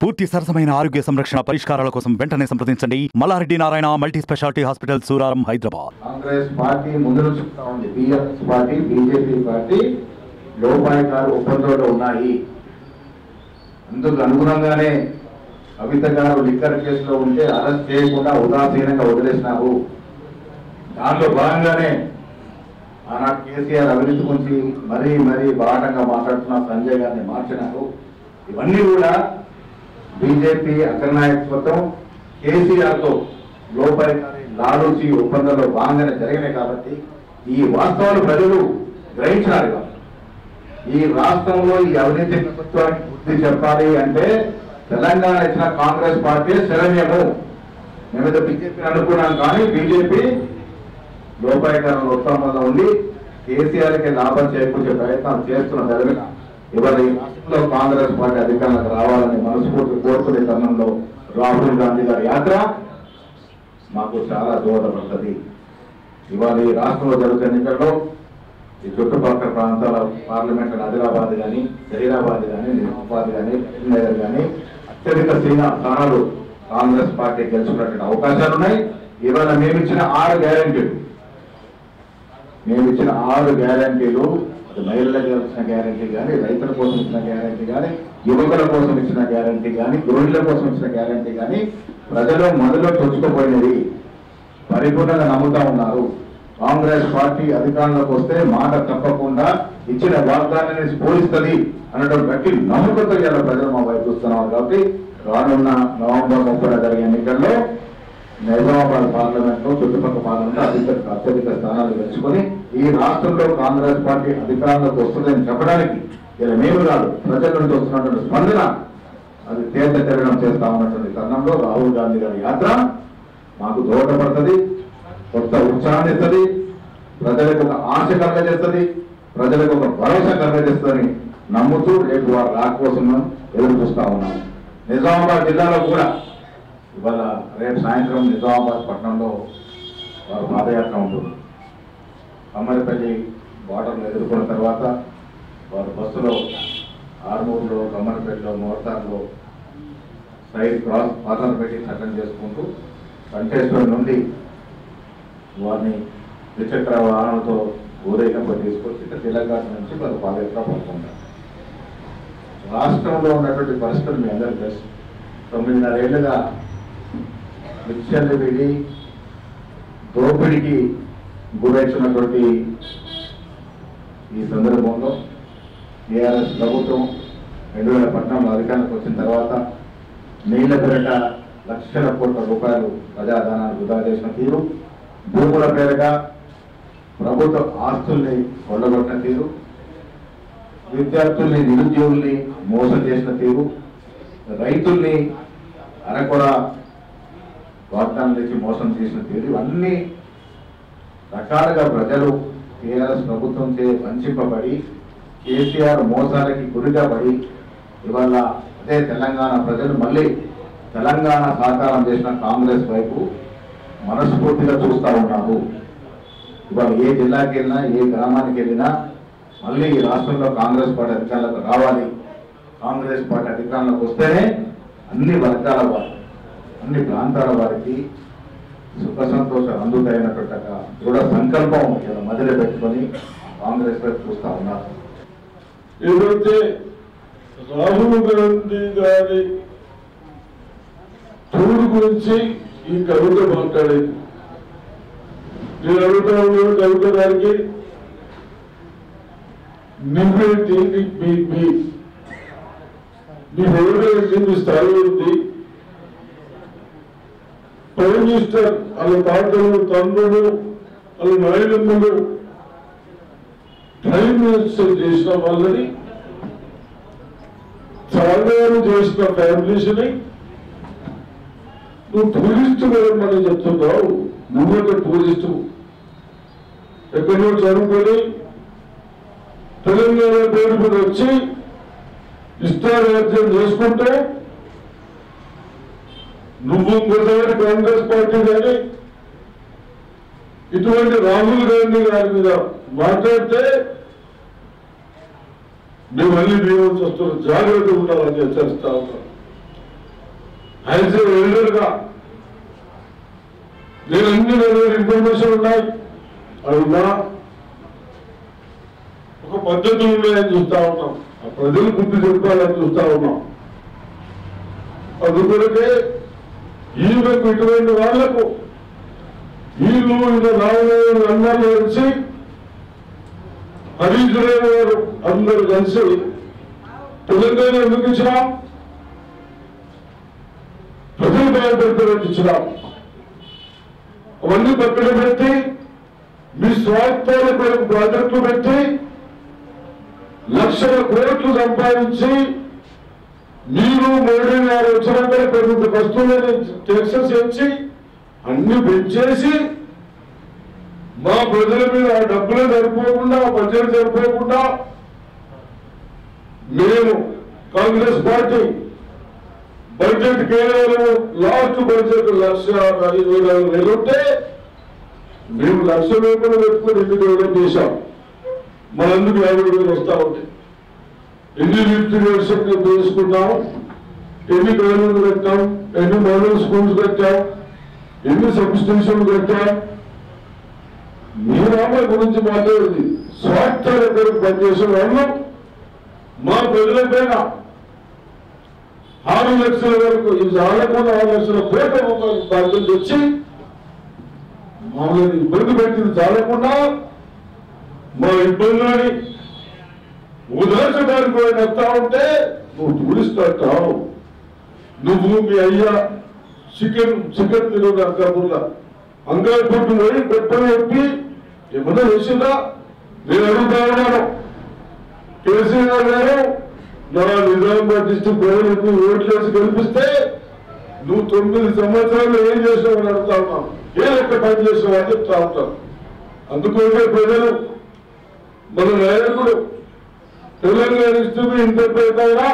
పూర్తి సరసమైన ఆరోగ్య సంరక్షణ పరిష్కారాల కోసం వెంటనే సంప్రదించండి Mallareddy Narayana multi speciality hospital Suraram Hyderabad Congress party ముందు నుంచి చెప్తా ఉంది బిఎస్ పార్టీ బీజేపీ పార్టీ లోపాయకారు ఒప్పందంలో ఉన్నాయి అందుకు అనుగుణంగానే కవిత గారు లిక్కర్ కేసులో ఉంటే అరెస్ట్ చేయకుండా ఉదాసీనంగా వదిలేసినారు దాంట్లో భాగంగానే ఆనాడు కేసీఆర్ అవినీతి గురించి మరీ మరీ బాటంగా మాట్లాడుతున్న సంజయ్ గారిని మార్చినారు ఇవన్నీ కూడా బీజేపీ అగ్రనాయకత్వం కేసీఆర్ తో లోపాయకారి లాలూచి ఒప్పందంలో భాగంగానే జరిగినాయి కాబట్టి ఈ వాస్తవాలు ప్రజలు గ్రహించాలి ఇవాళ. ఈ రాష్ట్రంలో ఈ అవినీతి ప్రభుత్వానికి బుద్ధి చెప్పాలి అంటే తెలంగాణ ఇచ్చిన కాంగ్రెస్ పార్టీ శరణ్యము మేమైతే బీజేపీ అనుకున్నాం కానీ బీజేపీ లోపాయకరణ ఉత్తమంలో ఉండి కేసీఆర్ కి లాభం చేకూర్చే ప్రయత్నం చేస్తున్న జరిగిన ఇవాళ ఈ రాష్ట్రంలో కాంగ్రెస్ పార్టీ అధికారంలోకి రావాలని మనస్ఫూర్తి కోరుకునే తరుణంలో రాహుల్ గాంధీ గారి యాత్ర మాకు చాలా దోహదపడుతుంది ఇవాళ ఈ రాష్ట్రంలో జరుగుతున్న ఎన్నికల్లో ఈ చుట్టుపక్కల ప్రాంతాల పార్లమెంట్ ఆదిలాబాద్ కానీ జహీరాబాద్ కానీ నిజామాబాద్ కానీ కరీంనగర్ కానీ అత్యధిక సీనా స్థానాలు కాంగ్రెస్ పార్టీ గెలుచుకున్నటువంటి అవకాశాలు ఉన్నాయి ఇవాళ మేము ఇచ్చిన ఆరు గ్యారెంటీలు మేము ఇచ్చిన ఆరు గ్యారెంటీలు అది మహిళలకు ఇచ్చిన గ్యారెంటీ కానీ రైతుల కోసం ఇచ్చిన గ్యారెంటీ కానీ యువకుల కోసం ఇచ్చిన గ్యారెంటీ కానీ గృహిణుల కోసం ఇచ్చిన గ్యారెంటీ కానీ ప్రజలు మొదలో చొచ్చుకుపోయినది పరిపూర్ణంగా నమ్ముతా ఉన్నారు కాంగ్రెస్ పార్టీ అధికారంలోకి వస్తే మాట తప్పకుండా ఇచ్చిన వాగ్దానాన్ని స్ఫూరిస్తుంది అనడం గట్టి నమ్మకంతో ఇలా ప్రజలు మా వైపు చూస్తున్నారు కాబట్టి రానున్న నవంబర్ ముప్పై జరిగే ఎన్నికల్లో నిజామాబాద్ పార్లమెంట్ లో చుట్టుపక్కల పార్లమెంట్ అధిక అత్యధిక స్థానాలు గెలుచుకొని ఈ రాష్ట్రంలో కాంగ్రెస్ పార్టీ అధికారంలోకి వస్తుందని చెప్పడానికి ఇలా మేము కాదు ప్రజల నుంచి వస్తున్నటువంటి స్పందన అది తీర్థ చరణం చేస్తా ఉన్నటువంటి తరుణంలో రాహుల్ గాంధీ గారి యాత్ర మాకు దోహదపడుతుంది కొత్త ఉత్సాహాన్ని ఇస్తుంది ప్రజలకు ఒక ఆశ కలగజేస్తుంది ప్రజలకు ఒక భరోసా కలగజేస్తుందని నమ్ముతూ రేపు వారు రాక కోసం ఎదురు చూస్తా ఉన్నాము నిజామాబాద్ జిల్లాలో కూడా ఇవాళ రేపు సాయంత్రం నిజామాబాద్ పట్టణంలో వారు పాదయాత్ర ఉంటుంది కమ్మరిపల్లి బార్డర్లు ఎదుర్కొన్న తర్వాత వారు బస్సులో ఆర్మూర్లో కమ్మరిపల్లిలో మోర్తార్లో సైడ్ క్రాస్ పాత్రలు పెట్టి చట్టం చేసుకుంటూ కంటేశ్వరం నుండి వారిని ద్విచక్ర వాహనంతో ఊరేగింపు తీసుకొచ్చి ఇక్కడ తెలంగాణ నుంచి వారు పాదయాత్ర పాల్గొంటారు రాష్ట్రంలో ఉన్నటువంటి పరిస్థితులు మీ అందరికీ తెలుసు తొమ్మిదిన్నర ఏళ్ళుగా విచ్చల్లి విడి దోపిడికి గురైతున్నటువంటి ఈ సందర్భంలో టీఆర్ఎస్ ప్రభుత్వం రెండు వేల పద్నాలుగు అధికారంలోకి వచ్చిన తర్వాత నీళ్ల పేరిట లక్షల కోట్ల రూపాయలు ప్రజాధనాన్ని వృధా చేసిన తీరు భూముల పేరుగా ప్రభుత్వ ఆస్తుల్ని కొల్లగొట్టిన తీరు విద్యార్థుల్ని నిరుద్యోగుల్ని మోసం చేసిన తీరు రైతుల్ని అరకొర వాగ్దానం తెచ్చి మోసం చేసిన తీరు ఇవన్నీ రకాలుగా ప్రజలు టీఆర్ఎస్ ప్రభుత్వంచే వంచింపబడి కేసీఆర్ మోసాలకి గురిగా పడి ఇవాళ అదే తెలంగాణ ప్రజలు మళ్ళీ తెలంగాణ సాకారం చేసిన కాంగ్రెస్ వైపు మనస్ఫూర్తిగా చూస్తా ఉన్నారు ఇవాళ ఏ జిల్లాకి వెళ్ళినా ఏ గ్రామానికి వెళ్ళినా మళ్ళీ ఈ రాష్ట్రంలో కాంగ్రెస్ పార్టీ అధికారంలోకి రావాలి కాంగ్రెస్ పార్టీ అధికారంలోకి వస్తేనే అన్ని వర్గాల వారు అన్ని ప్రాంతాల వారికి సుఖ సంతోషాలు అందుతాయన్నటువంటి ఒక దృఢ సంకల్పం ఇలా మదిలో పెట్టుకొని కాంగ్రెస్ వైపు చూస్తా ఉన్నారు ఏదైతే రాహుల్ గాంధీ గారి టూర్ గురించి ఈ కవిత మాట్లాడేది నేను అడుగుతా ఉన్నాను కవిత గారికి నువ్వేంటి నీ- మీ మీ మీ హోల్డర్ మీ స్థాయి ఉంది ప్రైమ్ మినిస్టర్ వాళ్ళ తాతలు తండ్రులు వాళ్ళ నాయనమ్మలు ప్రైమ్ మినిస్టర్ చేసిన వాళ్ళని చాలారు చేసిన ఫ్యామిలీస్ని నువ్వు టూరిస్ట్ మనం చెప్తున్నావు నువ్వొక టూరిస్టు ఎక్కడో చదువుకొని తెలంగాణ పేరు మీద వచ్చి ఇష్టారాజ్యం చేసుకుంటే నువ్వు ఇంకోసారి కాంగ్రెస్ పార్టీ కానీ ఇటువంటి రాహుల్ గాంధీ గారి మీద మాట్లాడితే మేము మళ్ళీ మేము వస్తున్న జాగ్రత్త ఉండాలని హెచ్చరిస్తా ఉన్నాం యాజ్ ఎల్డర్గా నేను అన్ని నా దగ్గర ఇన్ఫర్మేషన్ ఉన్నాయి అడుగుతా ఒక పద్ధతి ఉన్నాయని చూస్తా ఉన్నాం ఆ ప్రజలు బుద్ధి చెప్పాలని చూస్తా ఉన్నాం అందుకొరకే ఈమెకు ఇటువంటి వాళ్లకు వీళ్ళు ఈయన రావులేని అందరూ కలిసి హరీష్ రావు గారు అందరూ కలిసి తెలంగాణ ఎందుకు ఇచ్చినాం ప్రజలు భయపెడతారని ఇచ్చినాం అవన్నీ పక్కన పెట్టి మీ స్వార్థాల కొరకు ప్రాజెక్టులు పెట్టి లక్షల కోట్లు సంపాదించి మీరు మోడీ గారు వచ్చినాక కొన్ని వస్తువులని టెక్సెస్ ఇచ్చి అన్ని పెంచేసి మా ప్రజల మీద ఆ డబ్బులు సరిపోకుండా ఆ బడ్జెట్ సరిపోకుండా మేము కాంగ్రెస్ పార్టీ బడ్జెట్ కేవలం లాస్ట్ బడ్జెట్ లక్ష ఇరవై నాలుగు వేలు ఉంటే మేము లక్ష రూపాయలు పెట్టుకుని ఎన్ని డెవలప్ చేశాం మనందుకు యాభై వేలు వస్తా ఉంటాయి ఎన్ని లిఫ్ట్ రేషన్ చేసుకున్నాం ఎన్ని కాలేజీలు కట్టాం ఎన్ని మోడల్ స్కూల్స్ కట్టాం ఎన్ని సబ్ స్టేషన్లు కట్టాం మీ రామ గురించి మాట్లాడేది స్వార్థాల కొరకు పనిచేసే వాళ్ళు మా ప్రజల పైన ఆరు లక్షల వరకు ఈ చాలకుండా ఆరు లక్షల కోట్ల రూపాయలు బాధ్యతలు తెచ్చి మమ్మల్ని ఇబ్బంది పెట్టింది చాలకుండా మా ఇబ్బందులని ఉదార్చడానికి కూడా వస్తా ఉంటే నువ్వు టూరిస్ట్ అంటావు నువ్వు మీ అయ్యా చికెన్ చికెన్ తినదు అంకాపూర్లో అంకాపూర్కి పోయి పెప్పని చెప్పి ఏమన్నా చేసిందా నేను అడుగుతా ఉన్నాను కేసీఆర్ గారు నా నిజామాబాద్ డిస్టిక్ ప్రజలకు ఓట్లేసి గెలిపిస్తే నువ్వు తొమ్మిది సంవత్సరాలు ఏం చేసావు అని అడుగుతా ఉన్నాను ఏ ఒక్క పని చేసావు అని చెప్తా ఉంటాను అందుకోసే ప్రజలు మన నాయకుడు తెలంగాణ ఇస్తుంది ఇంత పెద్దగా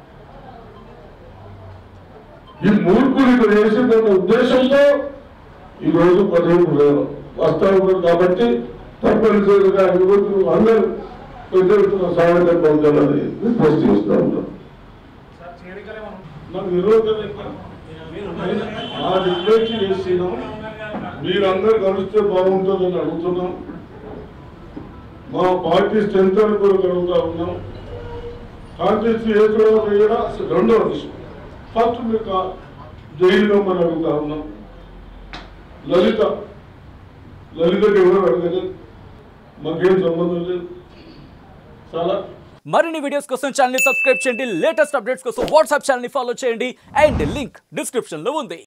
ఈ మూర్ఖులు ఇక్కడ చేసిందన్న ఉద్దేశంతో ఈ రోజు పదిహేను వేలు వస్తా ఉన్నారు కాబట్టి తప్పనిసరిగా యువకులు అందరూ పెద్ద ఎత్తున స్వాగతం పొందాలని రిక్వెస్ట్ చేస్తూ ఉంటాం నాకు విరోధం ఎక్కువ. ఆ రిక్వెస్ట్ చేస్తున్నాం మీరందరూ కలిస్తే బాగుంటుందని అడుగుతున్నాం మా పార్టీ స్ట్రెంత్ కొరకు అడుగుతా ఉన్నాం కాంగ్రెస్ ఏ చోట కూడా రెండో విషయం ఫస్ట్ మీరు కా- జైల్లో మనం అడుగుతా ఉన్నాం లలిత లలితకి ఎవరు అడగలేదు మాకేం సంబంధం లేదు చాలా మరిన్ని వీడియోస్ కోసం ఛానల్ సబ్స్క్రైబ్ చేయండి లేటెస్ట్ అప్డేట్స్ కోసం వాట్సాప్ ఛానల్ ఫాలో చేయండి అండ్ లింక్ డిస్క్రిప్షన్ లో ఉంది